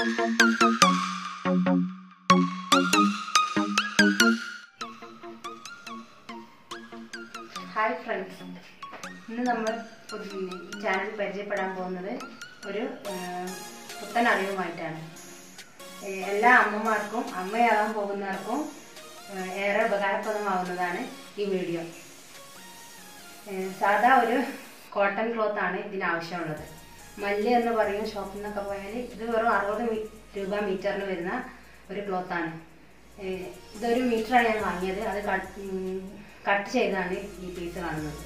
hi friends ഇന്ന് നമ്മൾ ഈ ചാനൽ പരിചയപ്പെടാൻ പോകുന്നത് ഒരു ആ, പുത്തൻ അറിവുമായിട്ടാണ് ഏ, എല്ലാ അമ്മമാർക്കും അമ്മയാകാൻ പോകുന്നവർക്കും ആ, ഏറെ ഉപകാരപ്രദമാവുന്നതാണ് ഈ വീഡിയോ ഏ, സാധാ ഒരു കോട്ടൺ ക്ലോത്ത് ആണ് ഇതിന് ആവശ്യമുള്ളത് മല്ല് എന്ന് പറയും ഷോപ്പിൽ നിന്നൊക്കെ പോയാൽ ഇത് വെറും അറുപത് മീ- രൂപ മീറ്ററിന് വരുന്ന ഒരു ക്ലോത്താണ് ഇതൊരു മീറ്ററാണ് ഞാൻ വാങ്ങിയത് അത് കട്ട് ഉം, കട്ട് ചെയ്താണ് ഈ പീസ് കാണുന്നത്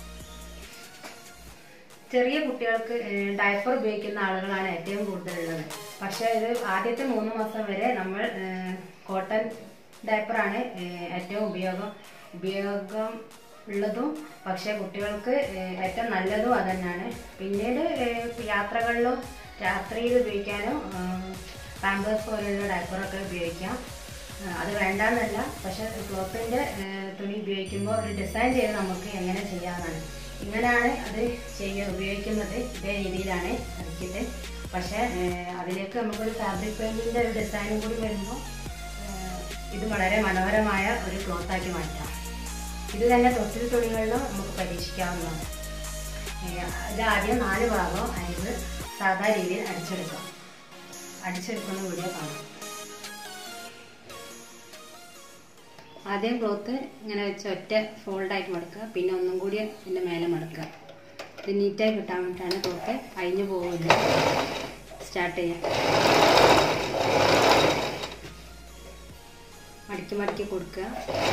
ചെറിയ കുട്ടികൾക്ക് ഡയപ്പർ ഉപയോഗിക്കുന്ന ആളുകളാണ് ഏറ്റവും കൂടുതലുള്ളത് പക്ഷേ ഇത് ആദ്യത്തെ മൂന്ന് മാസം വരെ നമ്മൾ കോട്ടൺ ഡയപ്പറാണ് ഏറ്റവും ഉപയോഗം ഉപയോഗം ഉള്ളതും പക്ഷേ കുട്ടികൾക്ക് ഏഹ്, ഏറ്റവും നല്ലതും അത് തന്നെയാണ് പിന്നീട് ഏഹ്, യാത്രകളിലും രാത്രിയിൽ ഉപയോഗിക്കാനും പാമ്പേഴ്സ് പോലുള്ള ഡയപ്പറൊക്കെ ഉപയോഗിക്കാം ഏഹ്, അത് വേണ്ടാന്നല്ല പക്ഷെ ക്ലോത്തിൻ്റെ തുണി ഉപയോഗിക്കുമ്പോൾ ഒരു ഡിസൈൻ ചെയ്ത് നമുക്ക് എങ്ങനെ ചെയ്യാമെന്നാണ് ഇങ്ങനെയാണ് അത് ചെയ്യുക ഉപയോഗിക്കുന്നത് ഇതേ രീതിയിലാണ് അടിച്ചിട്ട് പക്ഷേ ഏഹ്, അതിലേക്ക് നമുക്കൊരു ഫാബ്രിക് പെയിൻറ്റിൻ്റെ ഒരു ഡിസൈനും കൂടി വരുമ്പോൾ ഏഹ്, ഇത് വളരെ മനോഹരമായ ഒരു ക്ലോത്താക്കി മാറ്റാം ഇത് തന്നെ തൊട്ടിൽ തുണികളിലും നമുക്ക് പരീക്ഷിക്കാവുന്നതാണ് ഏഹ്, ഇത് ആദ്യം നാല് ഭാഗം അരിവ് സാധാ രീതിയിൽ അടിച്ചെടുക്കാം അടിച്ചെടുക്കുന്ന വീഡിയോ കാണാം ആദ്യം ക്ലോത്ത് ഇങ്ങനെ വെച്ച് ഒറ്റ ഫോൾഡായിട്ട് മടക്കുക പിന്നെ ഒന്നും കൂടി ഇതിൻ്റെ മേലെ മടക്കുക ഇത് നീറ്റായി കിട്ടാൻ വേണ്ടിയിട്ടാണ് ക്ലോത്ത് അഴിഞ്ഞു പോകില്ല സ്റ്റാർട്ട് ചെയ്യാം മടക്കി മടക്കി കൊടുക്കുക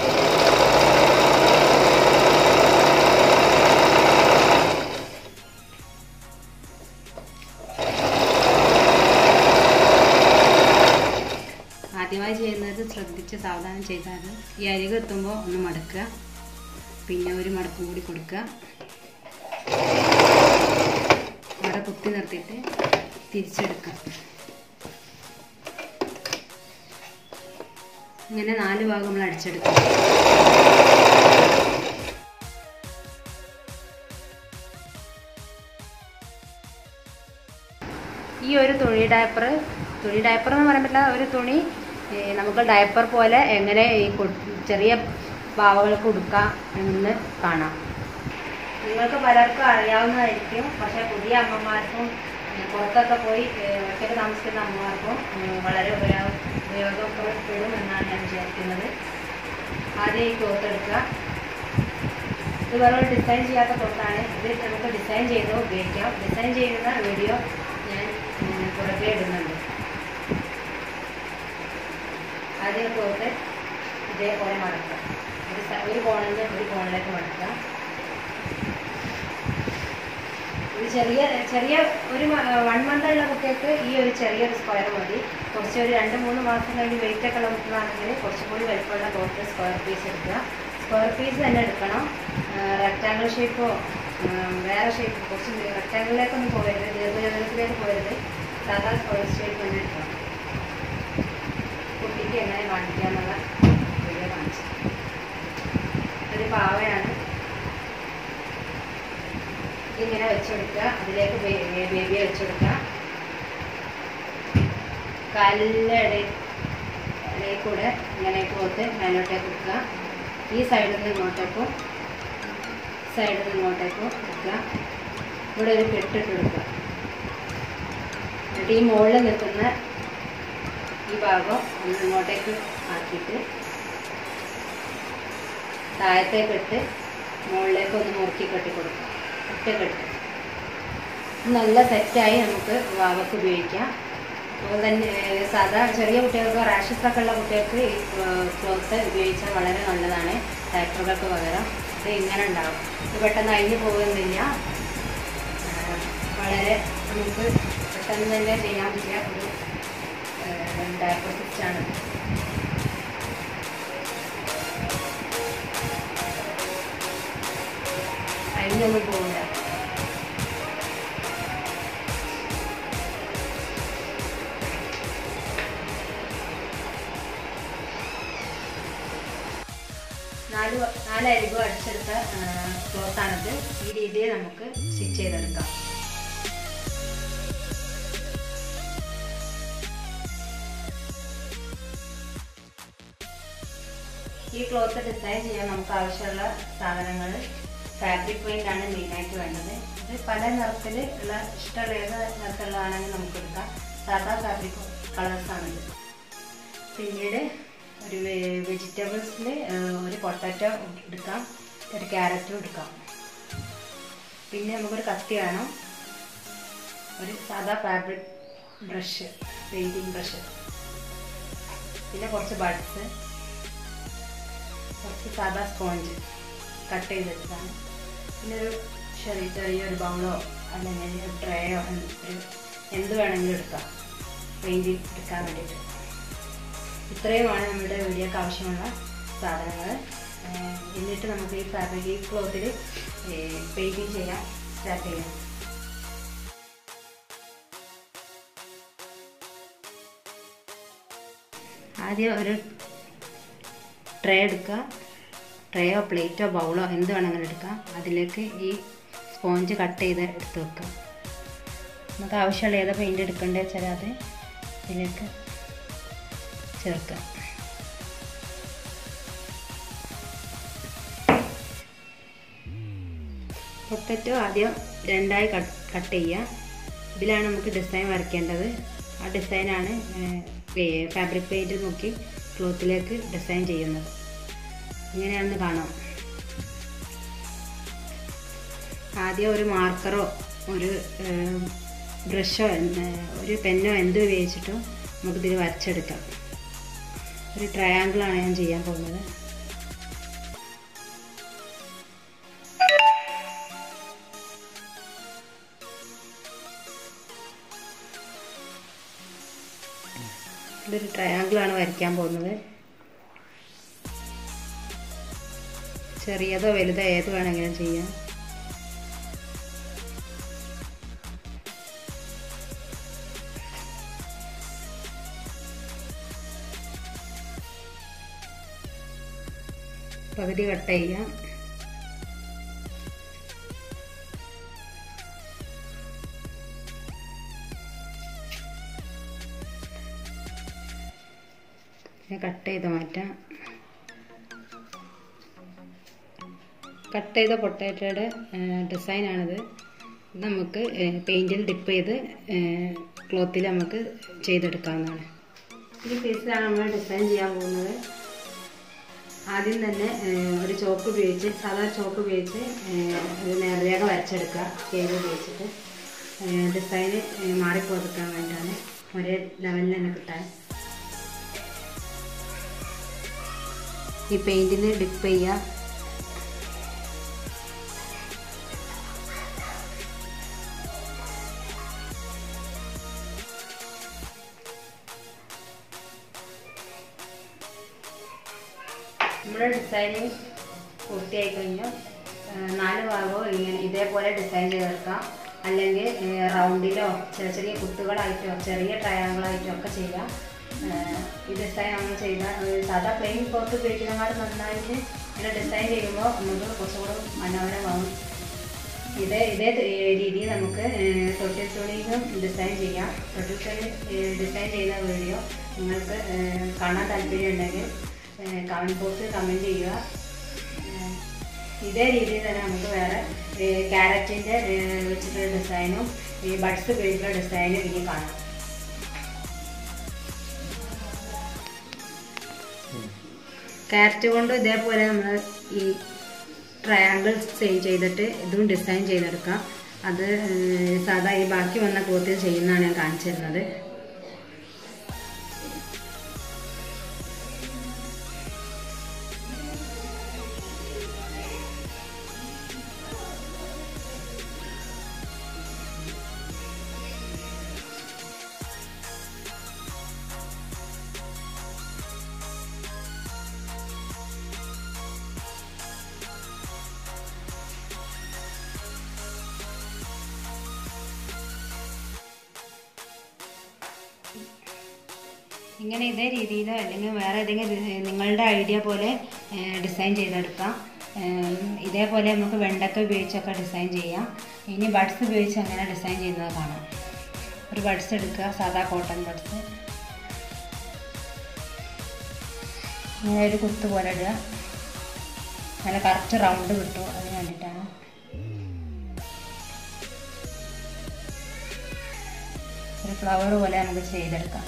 ആദ്യമായി ചെയ്യുന്നത് ശ്രദ്ധിച്ച് സാവധാനം ചെയ്താൽ ഈ അരികെ എത്തുമ്പോൾ ഒന്ന് മടക്കുക പിന്നെ ഒരു മടക്കും കൂടി കൊടുക്കുക അവിടെ കുത്തി നിർത്തിയിട്ട് തിരിച്ചെടുക്കുക ഇങ്ങനെ നാല് ഭാഗം നമ്മൾ അടിച്ചെടുക്കുക ഈ ഒരു തുണി ഡയപ്പർ തുണി ഡയപ്പർ എന്ന് പറയാൻ പറ്റില്ല ഒരു തുണി ഏ, നമുക്ക് ഡയപ്പർ പോലെ എങ്ങനെ ഈ കു- ചെറിയ പാവകൾക്ക് ഉടുക്കാം എന്ന് കാണാം നിങ്ങൾക്ക് പലർക്കും അറിയാവുന്നതായിരിക്കും പക്ഷേ പുതിയ അമ്മമാർക്കും ഏ, പുറത്തൊക്കെ പോയി ഏ, ഒറ്റയ്ക്ക് താമസിക്കുന്ന അമ്മമാർക്കും ഉം, വളരെ ഉപയോഗ ഉപയോഗപ്പെടും എന്നാണ് ഞാൻ വിചാരിക്കുന്നത് ആദ്യം ഈ ക്ലോത്ത് എടുക്കുക ഇത് വെറും ഡിസൈൻ ചെയ്യാത്ത ക്ലോത്താണ് ഇത് നമുക്ക് ഡിസൈൻ ചെയ്ത് ഉപയോഗിക്കാം ഡിസൈൻ ചെയ്യുന്ന വീഡിയോ ഞാൻ ഉം, പുറകെ ഇടുന്നുണ്ട് ആദ്യം ക്ലോത്ത് ഇതേപോലെ മടക്കുക ഒരു സ- ഒരു കോണിൽ നിന്ന് ഒരു കോണിലേക്ക് മടക്കുക ഇത് ചെറിയ ചെറിയ ഒരു വൺ മന്ത് ഉള്ള കുട്ടികൾക്ക് ഈ ഒരു ചെറിയൊരു സ്ക്വയർ മതി കുറച്ച് ഒരു രണ്ട് മൂന്ന് മാസം കഴിഞ്ഞ് വെയിറ്റ് ഒക്കെ ഉള്ള കുട്ടികളാണെങ്കിൽ കുറച്ചും കൂടി വലിപ്പമുള്ള ക്ലോത്ത് സ്ക്വയർ പീസ് എടുക്കുക സ്ക്വയർ പീസ് തന്നെ എടുക്കണം റെക്റ്റാങ്കിൾ ഷേപ്പോ വേറെ ഷേപ്പ് കുറച്ച് റെക്റ്റാങ്കിളിലേക്കൊന്നും പോകരുത് ദീർഘചതുരത്തിലേക്ക് പോകരുത് സാധാ സ്ക്വയർ ഷേപ്പ് തന്നെ എടുക്കണം കുട്ടിക്ക് എങ്ങനെ കാണിക്കുക എന്നുള്ള വീഡിയോ കാണിച്ചു ഒരു പാവയാണ് ഇങ്ങനെ വെച്ചെടുക്കുക അതിലേക്ക് ബേ- ബേബിയെ വെച്ചെടുക്കുക കാലിൻ്റെ ഇടയിൽ ഇടയിൽ കൂടെ ഇങ്ങനെ ക്ലോത്ത് മേലോട്ടേക്ക് എടുക്കുക ഈ സൈഡിൽ നിന്ന് ഇങ്ങോട്ടേക്കും സൈഡിൽ നിന്ന് ഇങ്ങോട്ടേക്കും എടുക്കുക ഇവിടെ ഒരു കെട്ടിട്ട് എടുക്കുക എന്നിട്ട് ഈ മുകളിൽ നിൽക്കുന്ന ഈ ഭാഗം ഒന്ന് ഇങ്ങോട്ടേക്ക് ആക്കിയിട്ട് താഴത്തേക്ക് ഇട്ട് മുകളിലേക്ക് ഒന്ന് മുറുക്കി കെട്ടി കൊടുക്കുക ഒറ്റ കെട്ട് നല്ല സെറ്റായി നമുക്ക് വാവക്ക് ഉപയോഗിക്കാം അതുപോലെ തന്നെ ഏഹ്, സാധാ ചെറിയ കുട്ടികൾക്ക് റാഷസ് ഒക്കെ ഉള്ള കുട്ടികൾക്ക് ഈ ക്ലോത്ത് ഉപയോഗിച്ചാൽ വളരെ നല്ലതാണ് ഡയപ്പറുകൾക്ക് പകരം ഇത് ഇങ്ങനെ ഉണ്ടാവും ഇത് പെട്ടെന്ന് അഴിഞ്ഞു പോകുന്നില്ല ഏഹ്, വളരെ നമുക്ക് പെട്ടെന്ന് തന്നെ ചെയ്യാൻ പറ്റിയ ഒരു ഡയപ്പർ സിസ്റ്റാണ് അഴിഞ്ഞൊന്നും പോകില്ല നാല് വ- നാല് അരികു അടിച്ചെടുത്ത ക്ലോത്താണിത് ഈ രീതിയിൽ നമുക്ക് സ്റ്റിച്ച് ചെയ്തെടുക്കാം ഈ ക്ലോത്ത് ഡിസൈൻ ചെയ്യാൻ നമുക്ക് ആവശ്യമുള്ള സാധനങ്ങൾ ഫാബ്രിക് പെയിൻ്റ് ആണ് മെയിനായിട്ട് വേണ്ടത് ഇത് പല നിറത്തിൽ ഉള്ള ഇഷ്ടമുള്ള ഏത് നിറത്തിലുള്ളതാണെങ്കിൽ നമുക്ക് എടുക്കാം സാധാ ഫാബ്രിക് കളേഴ്സാണിത് പിന്നീട് ഒരു വെജിറ്റബിൾസിൽ ഒരു പൊട്ടാറ്റോ എടുക്കാം ഒരു ക്യാരറ്റും എടുക്കാം പിന്നെ നമുക്കൊരു കത്തി വേണം ഒരു സാധാ ഫാബ്രിക് ബ്രഷ് പെയിൻറ്റിങ് ബ്രഷ് പിന്നെ കുറച്ച് ബഡ്സ് കുറച്ച് സാധാ സ്പോഞ്ച് കട്ട് ചെയ്തെടുത്താണ് പിന്നെ ഒരു ചെറിയ ചെറിയൊരു ബൗളോ അല്ലെങ്കിൽ ഒരു ട്രേയോ ഒരു എന്ത് വേണമെങ്കിലും എടുക്കാം പെയിൻറ്റിങ് എടുക്കാൻ വേണ്ടിയിട്ട് ഇത്രയുമാണ് നമ്മുടെ വീഡിയോക്ക് ആവശ്യമുള്ള സാധനങ്ങൾ എന്നിട്ട് നമുക്ക് ഈ ഫാബ്രിക് ഈ ക്ലോത്തിൽ പെയിൻറ്റിങ് ചെയ്യാൻ സ്റ്റാർട്ട് ചെയ്യാം ആദ്യം ഒരു ട്രേ എടുക്കുക ട്രേയോ പ്ലേറ്റോ ബൗളോ എന്ത് വേണമെങ്കിലും എടുക്കാം അതിലേക്ക് ഈ സ്പോഞ്ച് കട്ട് ചെയ്ത് എടുത്ത് വെക്കുക നമുക്ക് ആവശ്യമുള്ള ഏതാ പെയിൻറ് എടുക്കേണ്ടത് വെച്ചാൽ അത് ഇതിലേക്ക് ചേർക്കുക പൊട്ടറ്റോ ആദ്യം രണ്ടായി കട്ട് കട്ട് ചെയ്യുക ഇതിലാണ് നമുക്ക് ഡിസൈൻ വരയ്ക്കേണ്ടത് ആ ഡിസൈനാണ് ഫാബ്രിക് പെയിൻറ് നോക്കി ക്ലോത്തിലേക്ക് ഡിസൈൻ ചെയ്യുന്നത് ഇങ്ങനെയാണെന്ന് കാണാം ആദ്യം ഒരു മാർക്കറോ ഒരു ബ്രഷോ ഒരു പെന്നോ എന്ത് ഉപയോഗിച്ചിട്ടോ നമുക്കിതിൽ വരച്ചെടുക്കാം ഒരു ട്രയാങ്കിളാണ് ഞാൻ ചെയ്യാൻ പോകുന്നത് ഇതൊരു ട്രയാങ്കിളാണ് വരയ്ക്കാൻ പോകുന്നത് ചെറിയതോ വലുതോ ഏത് വേണമെങ്കിലും ചെയ്യാം പകുതി കട്ട് ചെയ്യാം കട്ട് ചെയ്ത് മാറ്റാം കട്ട് ചെയ്ത പൊട്ടാറ്റോയുടെ ഡിസൈനാണിത് നമുക്ക് പെയിൻറ്റിൽ ഡിപ്പ് ചെയ്ത് ക്ലോത്തിൽ നമുക്ക് ചെയ്തെടുക്കാവുന്നതാണ് ഈ പീസിലാണ് നമ്മൾ ഡിസൈൻ ചെയ്യാൻ പോകുന്നത് ആദ്യം തന്നെ ഒരു ചോക്ക് ഉപയോഗിച്ച് സാധാ ചോക്ക് ഉപയോഗിച്ച് ഒരു നേർരേഖ വരച്ചെടുക്കുക സ്കെയിൽ ഉപയോഗിച്ചിട്ട് ഡിസൈന് മാറിപ്പോതെടുക്കാൻ വേണ്ടിയിട്ടാണ് ഒരേ ലെവലിൽ തന്നെ കിട്ടാൻ ഈ പെയിൻറ്റിൽ ഡിപ്പ് ചെയ്യുക നമ്മുടെ ഡിസൈനിങ് പൂർത്തിയായി കഴിഞ്ഞാൽ നാല് ഭാഗവും ഇങ്ങനെ ഇതേപോലെ ഡിസൈൻ ചെയ്തെടുക്കാം അല്ലെങ്കിൽ റൗണ്ടിലോ ചെറിയ ചെറിയ കുത്തുകളായിട്ടോ ചെറിയ ട്രയാങ്കിളായിട്ടോ ഒക്കെ ചെയ്യാം ഈ ഡിസൈൻ നമ്മൾ ചെയ്ത സാധാ പ്ലെയിൻ ക്ലോത്ത് ഉപയോഗിക്കുന്നതിനേക്കാൾ നന്നായിട്ട് ഇങ്ങനെ ഡിസൈൻ ചെയ്യുമ്പോൾ നമുക്ക് കുറച്ചുകൂടെ മനോഹരമാകും ഇതേ ഇതേ രീതിയിൽ നമുക്ക് തൊട്ടിൽ തുണിയും ഡിസൈൻ ചെയ്യാം തൊട്ടിൽ തുണി ഡിസൈൻ ചെയ്യുന്ന വീഡിയോ നിങ്ങൾക്ക് കാണാൻ താല്പര്യം ഉണ്ടെങ്കിൽ കമൻറ്റ് ബോക്സിൽ കമൻറ്റ് ചെയ്യുക ഇതേ രീതിയിൽ തന്നെ നമുക്ക് വേറെ ക്യാരറ്റിൻ്റെ വെച്ചിട്ടുള്ള ഡിസൈനും ഈ ബഡ്സ് ഉപയോഗിച്ചുള്ള ഡിസൈനും ഇനി കാണാം ക്യാരറ്റ് കൊണ്ട് ഇതേപോലെ നമ്മൾ ഈ ട്രയാങ്കിൾ ചെയ്തിട്ട് ഇതും ഡിസൈൻ ചെയ്തെടുക്കാം അത് സാധാ ഈ ബാക്കി വന്ന ക്ലോത്തിൽ ചെയ്യുന്നതാണ് ഞാൻ കാണിച്ചു തരുന്നത് ഇങ്ങനെ ഇതേ രീതിയിലോ അല്ലെങ്കിൽ വേറെ ഏതെങ്കിലും നിങ്ങളുടെ ഐഡിയ പോലെ ഡിസൈൻ ചെയ്തെടുക്കാം ഇതേപോലെ നമുക്ക് വെണ്ടക്ക ഉപയോഗിച്ചൊക്കെ ഡിസൈൻ ചെയ്യാം ഇനി ബഡ്സ് ഉപയോഗിച്ച് അങ്ങനെ ഡിസൈൻ ചെയ്യുന്നത് കാണാം ഒരു ബഡ്സ് എടുക്കുക സാധാ കോട്ടൺ ബഡ്സ് ഇങ്ങനെ ഒരു കുത്ത് പോലെ ഇടുക നല്ല കറക്റ്റ് റൗണ്ട് കിട്ടും അതിന് വേണ്ടിയിട്ടാണ് ഒരു ഫ്ലവർ പോലെ നമുക്ക് ചെയ്തെടുക്കാം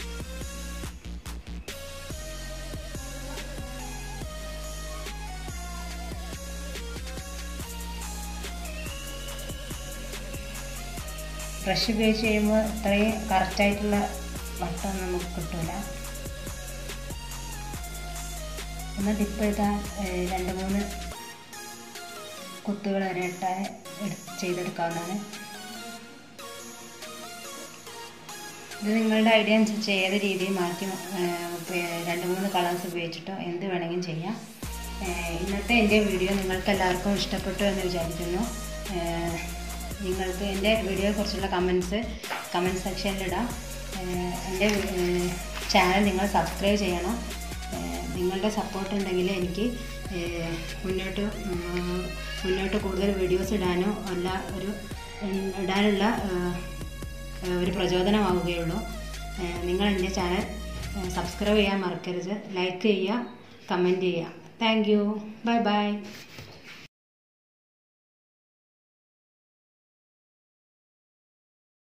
ബ്രഷ് ഉപയോഗിച്ച് കഴിയുമ്പോൾ ഇത്രയും കറക്റ്റായിട്ടുള്ള വട്ടം നമുക്ക് കിട്ടില്ല ഒന്ന് ടിപ്പ് എടുത്താൽ രണ്ട് മൂന്ന് കുത്തുകൾ വരെ ഇട്ടാൽ ചെയ്തെടുക്കാവുന്നതാണ് ഇത് നിങ്ങളുടെ ഐഡിയ അനുസരിച്ച് ഏത് രീതിയിൽ മാറ്റി രണ്ട് മൂന്ന് കളേഴ്സ് ഉപയോഗിച്ചിട്ടോ എന്ത് വേണമെങ്കിലും ചെയ്യാം ഇന്നത്തെ എൻ്റെ വീഡിയോ നിങ്ങൾക്ക് എല്ലാവർക്കും ഇഷ്ടപ്പെട്ടു എന്ന് വിചാരിക്കുന്നു നിങ്ങൾക്ക് എൻ്റെ വീഡിയോയെക്കുറിച്ചുള്ള കമൻസ് കമൻറ്റ് സെക്ഷനിലിടാം എൻ്റെ ചാനൽ നിങ്ങൾ സബ്സ്ക്രൈബ് ചെയ്യണം നിങ്ങളുടെ സപ്പോർട്ട് ഉണ്ടെങ്കിൽ എനിക്ക് മുന്നോട്ട് മുന്നോട്ട് കൂടുതൽ വീഡിയോസ് ഇടാനോ അല്ല ഒരു ഇടാനുള്ള ഒരു പ്രചോദനമാവുകയുള്ളൂ നിങ്ങൾ എൻ്റെ ചാനൽ സബ്സ്ക്രൈബ് ചെയ്യാൻ മറക്കരുത് ലൈക്ക് ചെയ്യുക കമൻറ്റ് ചെയ്യുക താങ്ക് യു ബൈ ബൈ